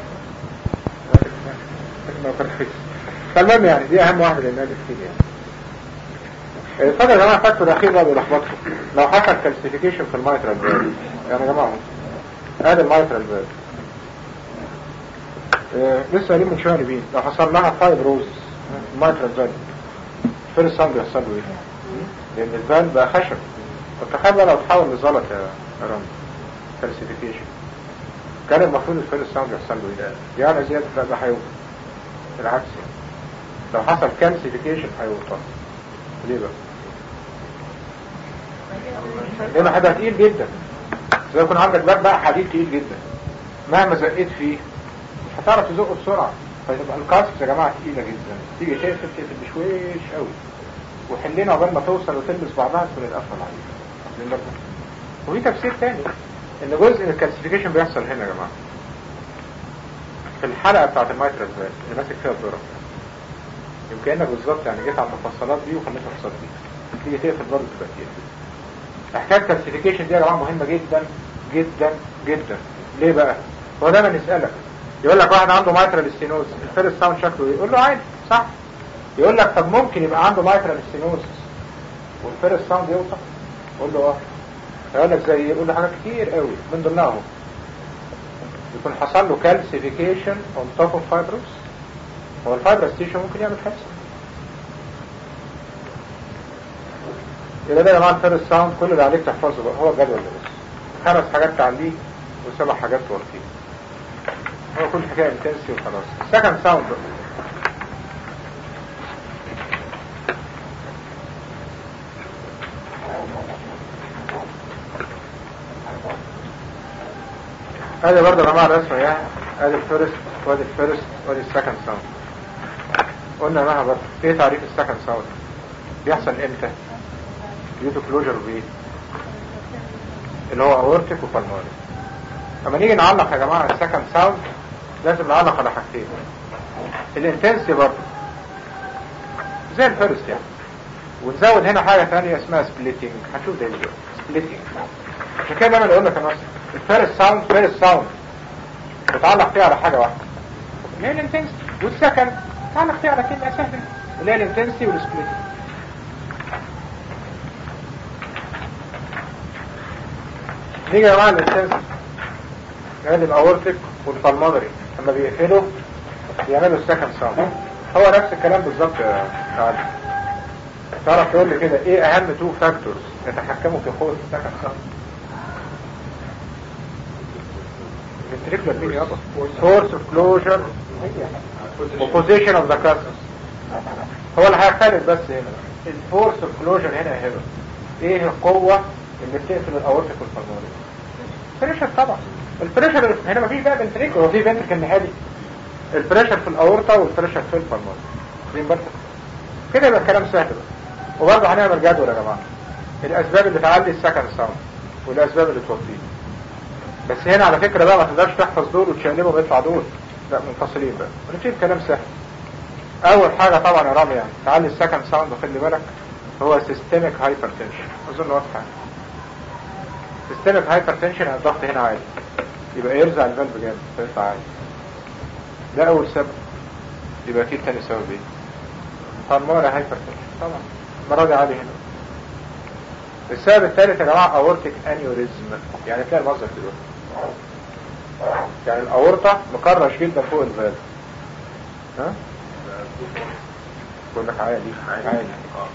فالمهم يعني دي اهم واحده للنادي كتير يعني اتفضل يا جماعه فاكتور اخير بقى بيلخبطكم لو حصل كالسيفيكيشن في المايترال فالف يعني يا جماعه ادي المايترال فالف آه، لسه قايلين من شويه نبيل لو حصل لها فايبروز المايترال فالف فيرست ساوند يحصل له ايه؟ لان الفالف بقى خشب طب تخيل بقى لو تحول لزلط يا يا رامي كالسيفيكيشن كان المفروض الفيرست ساوند يحصل له ايه يعني زيادة لا ده هيوقف بالعكس لو حصل كالسيفيكيشن هيوقف ليه بقى؟ لانه هيبقى تقيل جدا زي يكون عندك باب بقى حديد تقيل جدا مهما زقيت فيه مش هتعرف تزقه بسرعة فتبقى الكاسكس يا جماعة تقيلة جدا تيجي تقفل تقفل بشويش قوي وحلينا عقبال ما توصل وتلبس بعضها تكون القفل عليها واخدين بالكم؟ وفي تفسير تاني ان جزء من الكالسيفيكيشن بيحصل هنا يا جماعة في الحلقة بتاعت المايترال فاس اللي ماسك فيها الذرة يمكن انك بالظبط يعني جيت على المفصلات دي وخليتها تحصل دي تيجي تقفل برضه تبقى تقفل حكايه الكالسيفيكيشن دي يا جماعه مهمه جدا جدا جدا ليه بقى هو دايما يسالك يقول لك واحد عنده مايترال ستينوز الفيرست ساوند شكله ايه يقول له عادي صح يقول لك طب ممكن يبقى عنده مايترال ستينوز والفيرست ساوند يوطى يقول له اه يقول لك زي يقول له حاجات كتير قوي من ضمنها اهو يكون حصل له كالسيفيكيشن اون توب اوف فايبروس هو الفايبروس تيشن ممكن يعمل كالسيوم يبقى ده يا جماعه الفيرست ساوند كل اللي عليك تحفظه بقى هو الجدول ده بس خمس حاجات تعليه وسبع حاجات توطيه هو كل حكايه انتنسي وخلاص السكند ساوند بقى ادي برضه يا جماعه الرسمه يعني ادي الفيرست وادي الفيرست وادي السكند ساوند قلنا معاها برضه ايه تعريف السكند ساوند بيحصل امتى ديوتو كلوجر بايه اللي هو اورتيك وبالمونري اما نيجي نعلق يا جماعه السكند ساوند لازم نعلق على حاجتين الانتنسي برضه زي الفيرست يعني ونزود هنا حاجة ثانية اسمها سبليتنج هنشوف ده ازاي سبليتنج عشان كده دايما اقول لك يا ناصر الفيرست ساوند فيرست ساوند بتعلق فيها على حاجة واحدة اللي هي الانتنسي والسكند تعلق فيها على كلمة سهلة اللي هي الانتنسي والسبليتنج نيجي يا جماعة الانتنسي يعني الاورتيك والبالمونري لما بيقفلوا بيعملوا السكند ساوند هو نفس الكلام بالظبط يا تعالى تعرف تقول لي كده ايه اهم تو فاكتورز يتحكموا في قوة السكند ساوند ventricular مين يابا source of closure وposition of the cusps هو اللي هيختلف بس هنا الفورس اوف كلوجر هنا هنا ايه القوة اللي بتقفل الاورتيك والبالمونري بريشر طبعا البريشر هنا مفيش بقى فنتريكل هو في فنتريكل نهائي البريشر في الاورطة والبريشر في البالمونري واخدين بالك كده يبقى الكلام سهل بقى وبرضه هنعمل جدول يا جماعه الاسباب اللي تعلي السكن ساوند والاسباب اللي توطيه بس هنا على فكرة بقى ما تقدرش تحفظ دول وتشقلبهم ويطلع دول لا منفصلين بقى ونبتدي كلام سهل اول حاجة طبعا يا رامي يعني تعلي السكن ساوند وخلي بالك هو سيستميك هايبرتنشن اظن واضحة سيستميك هايبرتنشن الضغط هنا عالي يبقى يرزع الفالف جامد فيطلع عالي ده اول سبب يبقى اكيد تاني سبب ايه هرمونة هايبرتنشن طبعا المرة دي عالي هنا السبب الثالث يا جماعة اورتيك انيوريزم يعني تلاقي المصدر دلوقتي يعني الاورطة مكرش جدا فوق الفالف ها بقول لك عالي عالي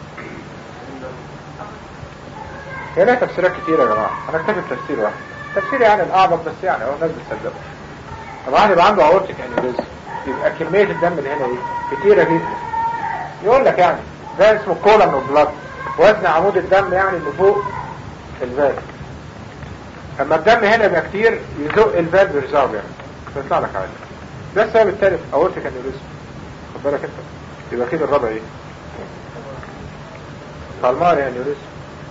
هي لها تفسيرات كتير يا جماعة انا اكتفي بتفسير واحد تفسير يعني الاعمق بس يعني هو الناس بتصدقه طبعا يبقى عنده اورتيك انيوريزم يبقى كمية الدم اللي هنا ايه كتيرة جدا يقول لك يعني ده اسمه كولم اوف بلاد وزن عمود الدم يعني اللي فوق الفالف اما الدم هنا يبقى كتير يزق الفالف يرزعه يعني فيطلع لك عادي ده السبب الثالث اورتيك انيوريزم خد بالك انت يبقى كده الرابع ايه بالماري انيوريزم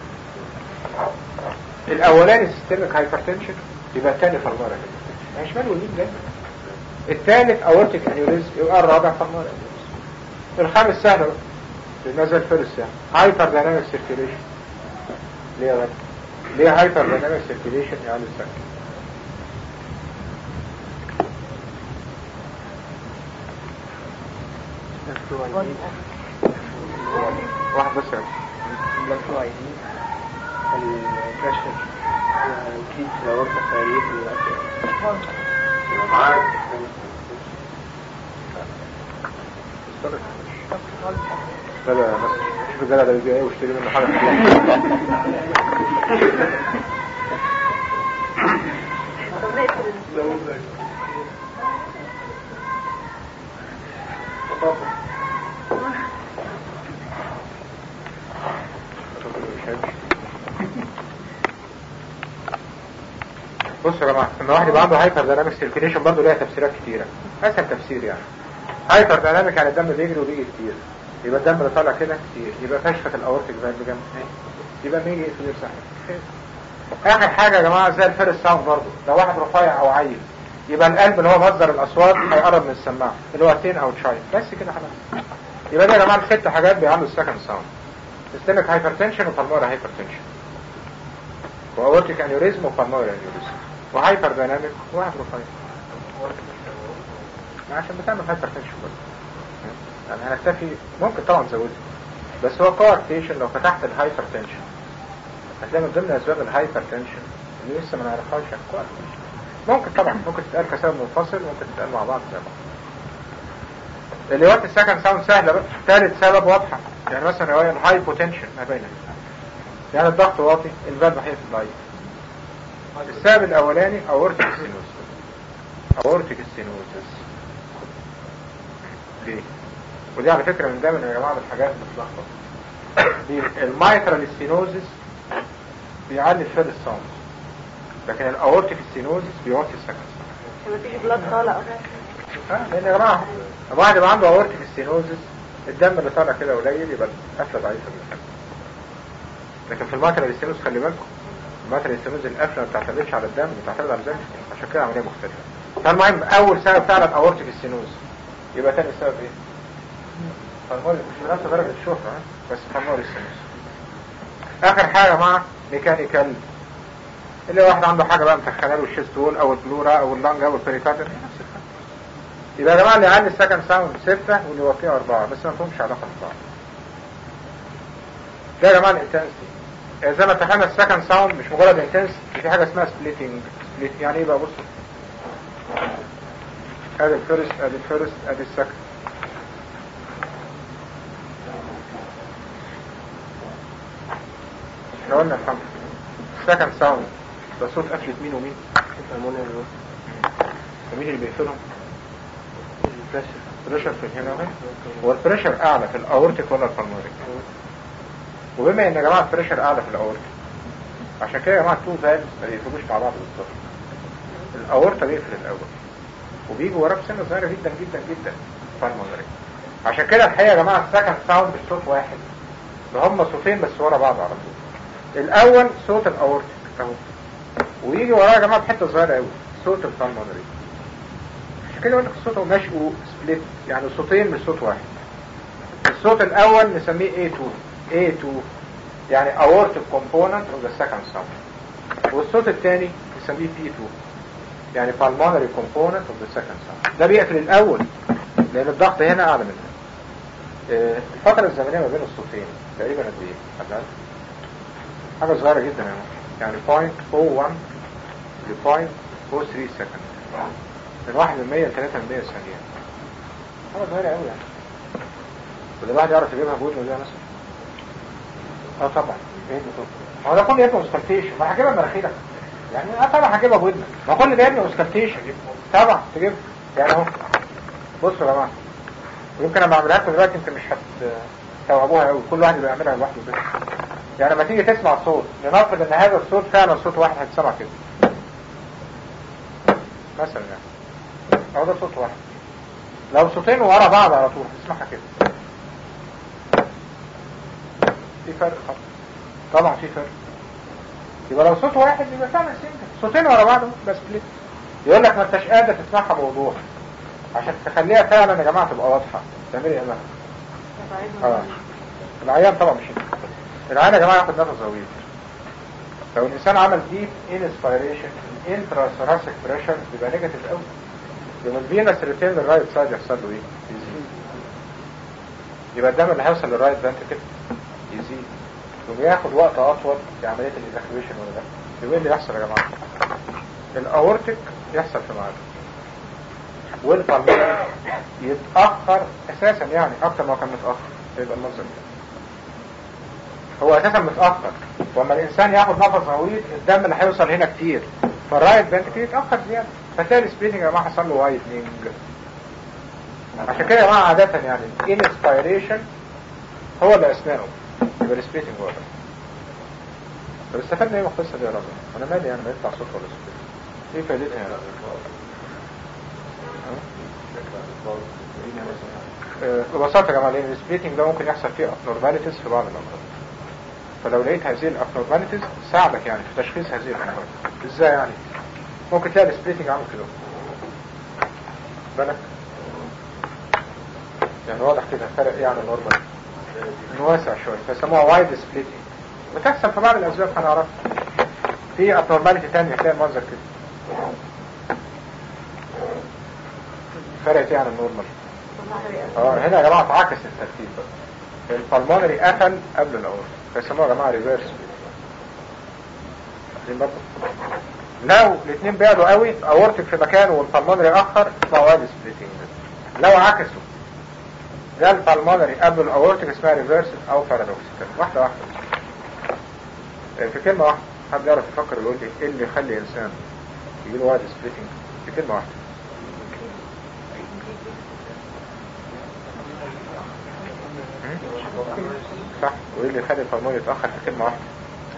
الاولاني سيستميك هايبرتنشن يبقى الثاني بالماري انيوريزم مش مال وليد ده الثالث اورتيك انيوريزم يبقى الرابع بالماري انيوريزم الخامس سهل بقى نزل فيرس يعني هايبر دايناميك سيركيليشن ليه يا غالي ليه هايبر دايناميك سيركيليشن يعني السكن واحد بس يعني لو عايزين البريشر يزيد في الأورطة فيقفل معاك لا لا بس شوف الجدع ده بيبيع ايه واشتري منه حاجه بصوا يا جماعه لما واحد يبقى عنده هايبر دايناميك سيركيليشن برضه ليها تفسيرات كتيره اسهل تفسير يعني هايبر دايناميك يعني الدم بيجري وبيجي كتير يبقى الدم اللي طالع كده كتير يبقى كشفة الاورتيك فالف جنب يبقى مين يقفل يفتح اخر حاجه يا جماعه زي الفيرس ساوند برضه لو واحد رفيع او عيل يبقى القلب اللي هو مصدر الاصوات هيقرب من السماعه اللي هو تين او تشاي بس كده خلاص يبقى ده يا جماعه الست حاجات بيعملوا السكند ساوند سيستميك هايبرتنشن وبالموري هايبرتنشن واورتيك انيوريزم وبالموري انيوريزم وهايبر دايناميك وواحد رفيع ما عشان بتعمل هايبرتنشن برضه يعني هنكتفي ممكن طبعا نزودها بس هو كوارتيشن لو فتحت الهايبرتنشن هتلاقي من ضمن اسباب الهايبرتنشن اللي لسه ما نعرفهاش الكوارتيشن ممكن طبعا ممكن تتقال كسبب منفصل ممكن تتقال مع بعض زي بعض اللي وقت السكند ساوند سهله بقى ثالث سبب واضحه يعني مثلا روايه الهاي بوتنشن ما باينه يعني الضغط واطي الفالف هيقفل ضعيف السبب الاولاني اورتيك ستينوزس اورتيك ستينوزس ليه ودي على فكره من دايما يا جماعه من الحاجات اللي بتلخبط دي المايترال ستينوزس بيعلي الفيرست ساوند لكن الاورتيك ستينوزس بيوطي السكند عشان مفيش بلاد طالع ها لان يا جماعه لما واحد يبقى عنده اورتيك ستينوزس الدم اللي طالع كده قليل يبقى القفله ضعيفه جدا لكن في الماترال ستينوز خلي بالكم الماترال ستينوز القفله ما بتعتمدش على الدم بتعتمد على الزنك عشان كده عمليه مختلفه فالمهم اول سبب فعلا اورتيك ستينوز يبقى تاني سبب ايه؟ فالموري مش بنفس درجه الشهره ها؟ بس فالموري ستينوز اخر حاجه مع ميكانيكال اللي واحد عنده حاجه بقى متخنه له الشيست وول او البلورا او اللنج او البريكاتر نفس الحاجه يبقى يا جماعه اللي يعلي السكند ساوند ستة واللي يوطيه أربعة بس ما فيهمش علاقة ببعض ده يا جماعه الانتنسي زي ما اتفقنا السكند ساوند مش مجرد انتنس في حاجة اسمها سبليتنج سبليت يعني ايه بقى بصوا ادي الفيرست ادي الفيرست ادي السكند احنا قلنا يا محمد السكند ساوند ده صوت قفلة مين ومين الهرمونيا اللي هو ومين اللي بيقفلهم البريشر بريشر في هنا اهي هو البريشر اعلى في الاورتيك ولا البلمونري وبما ان يا جماعه البريشر اعلى في الاورتيك عشان كده يا جماعه التو فالفز ما بيقفلوش مع بعض بالظبط الاورتا بيقفل الاول وبيجي وراه بسنه صغيره جدا جدا جدا بالمونري عشان كده الحقيقه يا جماعه السكند ساوند مش صوت واحد ده هم صوتين بس ورا بعض على طول الاول صوت الاورتيك اهو ويجي وراه يا جماعه بحته صغيره قوي صوت البالمونري عشان كده يقول لك الصوت هو نشأه سبليت يعني صوتين مش صوت واحد الصوت الاول نسميه A2 A2 يعني aortic component of the second sound والصوت الثاني نسميه P2 يعني pulmonary component of the second sound ده بيقفل الاول لان الضغط هنا اعلى منه آه، الفترة الزمنية ما بين الصوتين تقريبا قد ايه؟ قد إيه؟ حاجة صغيرة جدا يعني يعني 0.01 ل 0.03 سكند من واحد من 100 ل 3 من 100 ثانية حاجة صغيرة قوي يعني وده الواحد يعرف يجيبها بودنه دي مثلا اه طبعا ايه ده طبعا هو ده كله يبقى اوسكالتيشن ما هجيبها بمناخيرك يعني اه طبعا هجيبها بودنك ما كل ده يبقى اوسكالتيشن طبعا تجيب يعني اهو بصوا يا جماعه ويمكن انا بعملها لكم دلوقتي انت مش هتستوعبوها قوي كل واحد يبقى يعملها لوحده بس يعني لما تيجي تسمع صوت لنفرض ان هذا الصوت فعلا صوت واحد هتسمع كده مثلا يعني اهو ده صوت واحد لو صوتين ورا بعض على طول هتسمعها كده في فرق طبعا طبعا في فرق يبقى لو صوت واحد يبقى فعلا سنجل صوتين ورا بعض بس بليت يقول لك ما انتش قادر تسمعها بوضوح عشان تخليها فعلا يا جماعه تبقى واضحه تعملي ايه بقى؟ اه العيان طبعا مش انت. العيان يا جماعه ياخد نفس طويل لو الانسان عمل ديب انسبيريشن انترا ثوراسيك بريشر بيبقى نيجاتيف قوي يبقى الفينس ريتين للرايت سايد يحصل له ايه؟ يزيد يبقى الدم اللي هيوصل للرايت فانتكل يزيد يقوم ياخد وقت اطول في عمليه الايفاكويشن ولا لا يبقى ايه اللي يحصل يا جماعه؟ الاورتيك يحصل في ميعاده والبالمونري يتاخر اساسا يعني اكتر ما كان متاخر يبقى المنظر ده هو اساسا متاخر واما الانسان ياخد نفس طويل الدم اللي هيوصل هنا كتير فالرايت فنتكل يتاخر زياده فتلاقي السبليتنج يا جماعه حصل له وايدنينج عشان كده يا جماعه عاده يعني الانسبيريشن هو اللي اثناءه يبقى السبليتنج هو ده طب استفدنا ايه من القصه دي يا راجل؟ انا مالي يعني ما يطلع صوت ولا صوت ايه فائدتها يعني؟ آه، ببساطة يا جماعة لأن السبليتنج ده ممكن يحصل فيه abnormalities في بعض الأمراض فلو لقيت هذه الابنورماليتيز ساعدك يعني في تشخيص هذه الأمراض ازاي يعني؟ ممكن تلاقي السبليتنج عامل كده بالك يعني واضح كده فرق ايه عن النورمال انه واسع شوية فيسموها وايد سبليتنج بتحصل في بعض الأسباب هنعرفها في abnormality تانية تلاقي المنظر كده فرقت ايه عن النورمال اه هنا يا جماعه اتعكس الترتيب البلمونري قفل قبل الاورط فيسموها يا جماعه ريفيرس لو الاثنين بعدوا قوي اورتك في مكان والبلمونري اخر اسمها واد سبليتنج لو عكسوا ده البلمونري قبل الاورتك اسمها ريفيرس او بارادوكسيكال واحده واحده في كلمه واحده حد يعرف يفكر يقول لي ايه اللي يخلي انسان يجي له واد سبليتنج في كلمه واحده صح وايه اللي يخلي الهرمون يتأخر في كلمة واحدة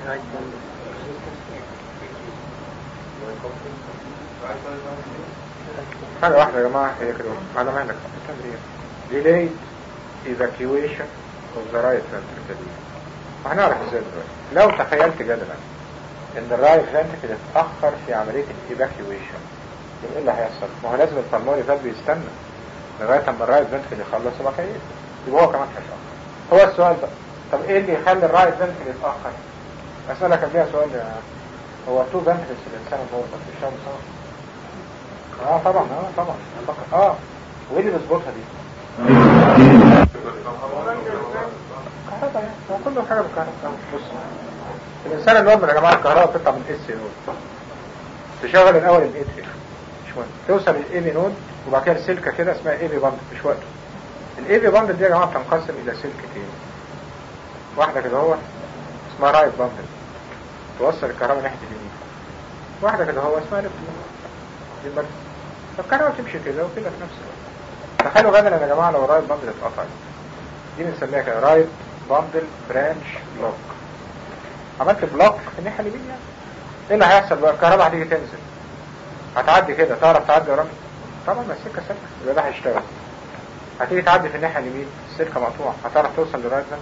حاجة واحدة يا جماعة هي كده على مهلك delayed evacuation of the right ventricle وهنعرف ازاي دلوقتي لو تخيلت جدلا ان الرايت فنتركل اتأخر في عملية الايفاكيويشن يبقى ايه اللي هيحصل؟ ما هو لازم البلمونري فالف يستنى لغاية اما الرايت فنتركل يخلص وما كيف يبقى هو كمان هيتأخر هو السؤال بقى طب ايه اللي يخلي الرايت فنتركل يتأخر اسألك قبلها سؤال يا هو تو فنتركلز في الانسان النورمال في الشام صح اه طبعا اه طبعا اه وايه اللي بيظبطها دي كهرباء يعني هو كله حاجه بالكهرباء بص الانسان النورمال يا جماعه الكهرباء بتطلع من الاس نود تشغل الاول الاتريا مش مهم توصل للاي بي نود وبعد كده سلكه كده اسمها اي بي باند مش وقته الاي بي باند دي يا جماعه بتنقسم الى سلكتين واحده كده هو اسمها رايت باند توصل الكهرباء ناحيه اليمين واحده كده هو اسمها ليفت دي المركز فالكهرباء تمشي كده وكده في نفس الوقت تخيلوا غدا يا جماعه لو رايت باندل اتقطعت دي بنسميها كده رايت باندل برانش بلوك عملت بلوك في الناحيه اليمين يعني ايه اللي هيحصل بقى الكهرباء هتيجي تنزل هتعدي كده تعرف تعدي يا راجل طبعا ما السكه سلكه يبقى ده هيشتغل هتيجي تعدي في الناحيه اليمين السلكه مقطوعه هتعرف توصل لرايت باندل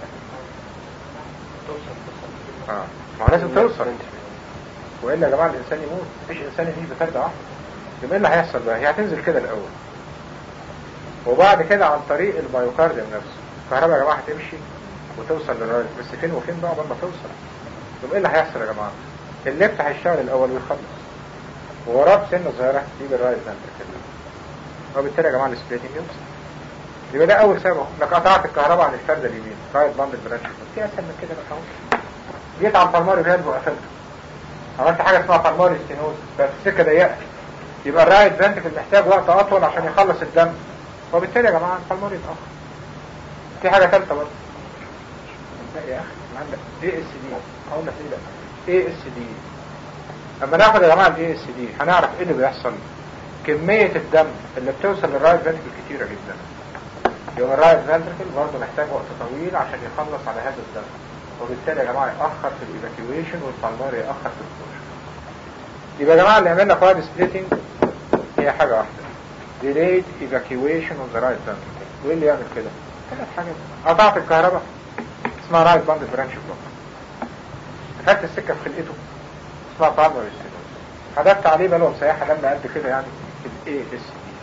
توصل اه ما هو لازم توصل والا يا جماعه الانسان يموت مفيش انسان يعيش بفرده واحده يبقى ايه اللي هيحصل بقى هي هتنزل كده الاول وبعد كده عن طريق الميوكارديوم نفسه الكهرباء يا جماعه هتمشي وتوصل للرايت بس فين وفين بقى قبل ما توصل يبقى ايه اللي هيحصل يا جماعه الليفت هيشتغل الاول ويخلص ووراه بسنه صغيره يجي الرايت فانتركل وبالتالي يا جماعه السبليتنج يوصل يبقى ده اول سبب انك قطعت الكهرباء عن الفرده اليمين رايت باند البرانش في اسهل من كده بقى اهو جيت على البلماري فالف وقفلته عملت حاجه اسمها بلماري ستينوز بقت السكه ضيقه يبقى الرايت فانتركل محتاج وقت اطول عشان يخلص الدم وبالتالي يا جماعه البلماري يتاخر في حاجه ثالثه برضه لا يا اخي عندك اي اس دي هقول لك ايه ده اي اس دي اما ناخد يا جماعه الاي اس دي هنعرف ايه اللي بيحصل كميه الدم اللي بتوصل للرايت فانتركل كتيره جدا يبقى الرايت فانتركل برضه محتاج وقت طويل عشان يخلص على هذا الدم وبالتالي يا جماعه ياخر في الايفاكيويشن والبلماري ياخر في الكلوجر يبقى يا جماعه اللي عملنا كواد سبليتنج هي حاجه واحده delayed evacuation of the right ventricle وايه اللي يعمل كده ثلاث حاجات قطعت الكهرباء اسمها رايت باند برانش بلوك خدت السكه في خلقته اسمها بالمر ستينوز حدفت عليه بلوه مسيحه دم قد كده يعني الاي اس دي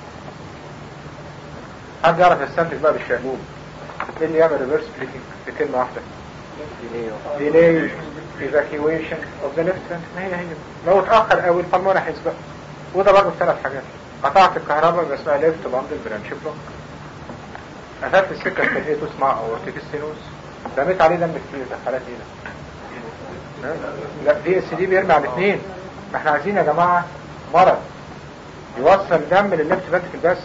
حد يعرف يستنتج بقى بالشقلوب ايه اللي يعمل ريفرس بليتنج بكلمه واحده delay evacuation of the left ventricle هي هي لو اتاخر قوي البلمونة هيسبق وده برضه ثلاث حاجات قطعت الكهرباء يبقى اسمها ليفت باندل برانش بلوك قفلت السكه لقيته اسمها اورتيك ستينوز رميت عليه دم كتير ده حالات ايه ده لا دي اس دي بيرمي على الاثنين ما احنا عايزين يا جماعه مرض يوصل دم للليفت فنتكل بس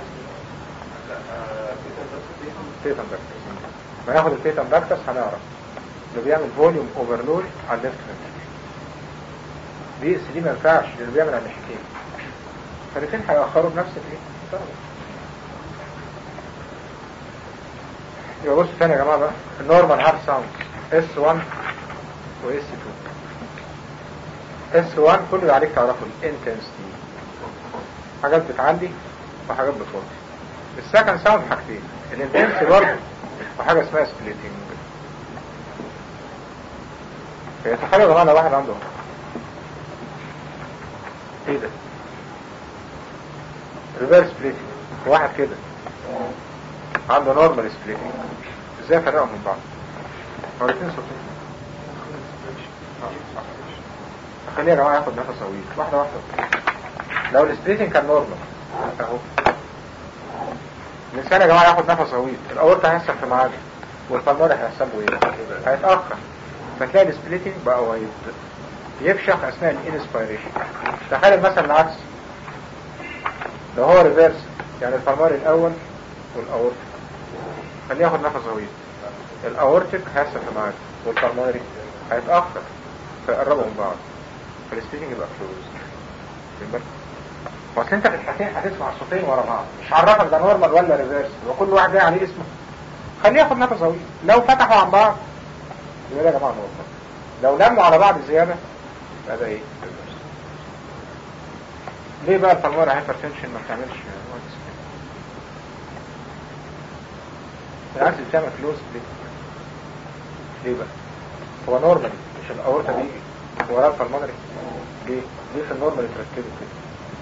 تيتم باكتس ما ناخد التيتم باكتس هنعرف اللي بيعمل فوليوم اوفرلود على الليفت فنتكل بي اس دي ما ينفعش لانه بيعمل على الناحيتين فالاثنين هيأخروا بنفس الايه؟ الدرجة. يبقى بصوا تاني يا جماعة بقى النورمال هارد ساوند اس 1 و اس 2 اس 1 كل اللي عليك تعرفه الانتنسيتي حاجات بتعلي وحاجات بتوطي السكند ساوند حاجتين الانتنسيتي برضه وحاجة اسمها سبليتنج تخيلوا يا جماعة لو واحد عنده ايه ده ريفيرس سبليتنج واحد كده عنده نورمال سبليتنج ازاي افرقهم من بعض هو الاثنين صوتين خلينا يا جماعه ياخد نفس طويل واحده واحده لو السبليتنج كان نورمال اهو الانسان يا جماعه ياخد نفس طويل الاورطه هيحصل في ميعاده والبلمونري هيحصل له ايه هيتاخر فتلاقي السبليتنج بقى وايد يفشخ اثناء الانسبيريشن تخيل مثلا العكس لو هو ريفيرس يعني البلمونري الاول والاورتيك خليه ياخد نفس طويل الاورتيك هيحصل في ميعاده والبلمونري هيتاخر فيقربوا من بعض فالسبليتنج يبقى كلوز اصل انت في الحالتين هتسمع الصوتين ورا بعض مش عرفك ده نورمال ولا ريفيرس وكل واحد جاي عليه اسمه خليه ياخد نفس طويل لو فتحوا عن بعض يبقى ده يا جماعه نورمال لو لموا على بعض زياده يبقى ده ايه ليه بقى البلمونري هايبرتنشن ما بتعملش بالعكس بتعمل كلوز ليه ليه بقى هو نورمالي مش الاورطه دي وراه البلمونري ليه ليه في النورمال يتركبوا كده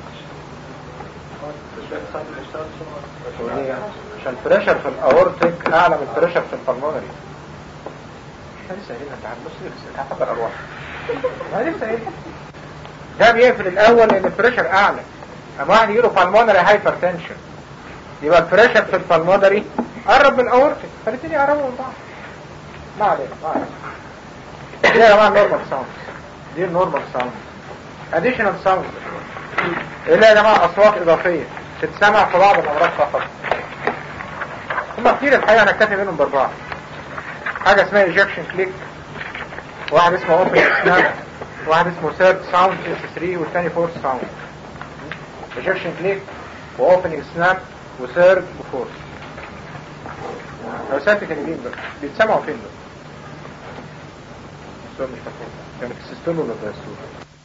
وليه؟ عشان البريشر في الاورتيك اعلى من البريشر في البلمونري احنا لسه قايلين انت هتبص لسه هتحضر ارواح ما لسه قايلين ده بيقفل الاول لان البريشر اعلى اما واحد يجيله بالمونري هايبرتنشن يبقى البريشر في البلمونري قرب من الاورتيك فالاثنين يقربوا من بعض ما علينا ما علينا دي يا جماعه نورمال ساوند دي النورمال ساوند اديشنال ساوند اللي يا جماعه اصوات اضافيه تتسمع في بعض الامراض فقط هم كتير الحقيقه هنكتفي منهم باربعه حاجه اسمها ايجكشن كليك واحد اسمه اوبن سناب واحد اسمه ثيرد ساوند اس 3 والثاني فورث ساوند ايجكشن كليك واوبننج سناب وثيرد وفورث لو سالت كلمين بقى بيتسمعوا فين بقى؟ السؤال مش مفهوم كانت في السيستول ولا في السيستول؟